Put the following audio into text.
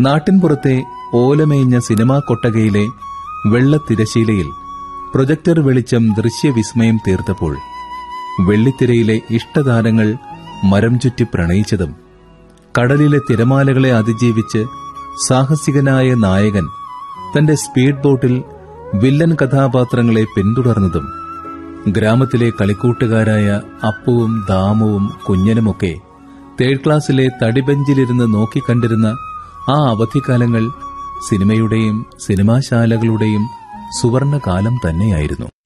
നാട്ടിൻപുറത്തെ ഓലമേഞ്ഞ cinema കൊട്ടകയിലെ വെള്ളത്തിരശീലയിൽ projector വെളിച്ചം ദൃശ്യവിസ്മയം തീർത്തപ്പോൾ വെള്ളിത്തിരയിലെ ഇഷ്ടതാരങ്ങൾ മരം ചുറ്റി പ്രണയിച്ചതും കടലിലെ തിരമാലകളെ അതിജീവിച്ച് സാഹസികനായ നായകൻ തന്റെ സ്പീഡ് ബോട്ടിൽ വില്ലൻ കഥാപാത്രങ്ങളെ പിന്തുടർന്നതും ഗ്രാമത്തിലെ കളിക്കൂട്ടുകാരായ അപ്പുവും ദാമുവും കുഞ്ഞനുമൊക്കെ തേർഡ് ക്ലാസ്സിലെ തടിബെഞ്ചിലിരുന്ന് നോക്കിക്കണ്ടിരുന്ന ആ അവധിക്കാലങ്ങൾ സിനിമയുടെയും സിനിമാശാലകളുടെയും സുവർണകാലം തന്നെയായിരുന്നു